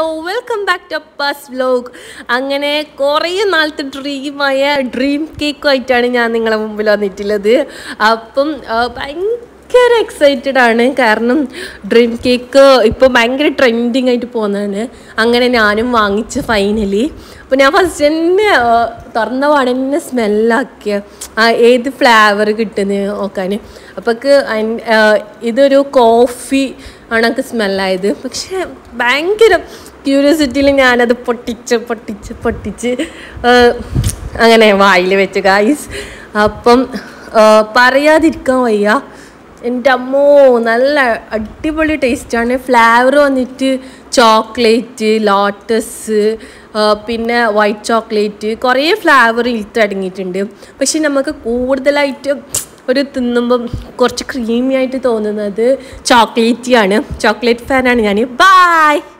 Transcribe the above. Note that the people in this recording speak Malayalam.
welcome back to Appa's vlog അങ്ങനെ കുറേ നാളത്തെ ഡ്രീമായ ഡ്രീം കേക്കുമായിട്ടാണ് ഞാൻ നിങ്ങളെ മുമ്പിൽ വന്നിട്ടുള്ളത് അപ്പം ആ, ഭയങ്കര എക്സൈറ്റഡ് ആണ് കാരണം ഡ്രീം കേക്ക് ഇപ്പോൾ ഭയങ്കര ട്രെൻഡിങ് ആയിട്ട് പോകുന്നതാണ് അങ്ങനെ ഞാനും വാങ്ങിച്ച് ഫൈനലി അപ്പോൾ ഞാൻ ഫസ്റ്റ് തന്നെ ആ, തുറന്ന പാടെ തന്നെ സ്മെല്ലാക്കിയ ഏത് ഫ്ലേവർ കിട്ടുന്നത് നോക്കാൻ അപ്പോൾക്ക് ഇതൊരു കോഫി ആണ് എനിക്ക് സ്മെല്ലായത് പക്ഷേ ഭയങ്കര ക്യൂരിയോസിറ്റിയിൽ ഞാനത് പൊട്ടിച്ച് പൊട്ടിച്ച് പൊട്ടിച്ച് ആ, അങ്ങനെ വായിൽ വെച്ച് ഗായ്സ് അപ്പം ആ, പറയാതിരിക്കാൻ വയ്യ എൻ്റെ അമ്മോ നല്ല അടിപൊളി ടേസ്റ്റാണ് ഫ്ലേവർ വന്നിട്ട് ചോക്ലേറ്റ് ലോട്ടസ് പിന്നെ വൈറ്റ് ചോക്ലേറ്റ് കുറേ ഫ്ലേവർ ഇൽത്ത് അടങ്ങിയിട്ടുണ്ട് പക്ഷെ നമുക്ക് കൂടുതലായിട്ട് ഒരു തിന്നുമ്പം കുറച്ച് ക്രീമി ആയിട്ട് തോന്നുന്നത് ചോക്ലേറ്റിയാണ് ചോക്ലേറ്റ് ഫാനാണ് ഞാൻ ബായ്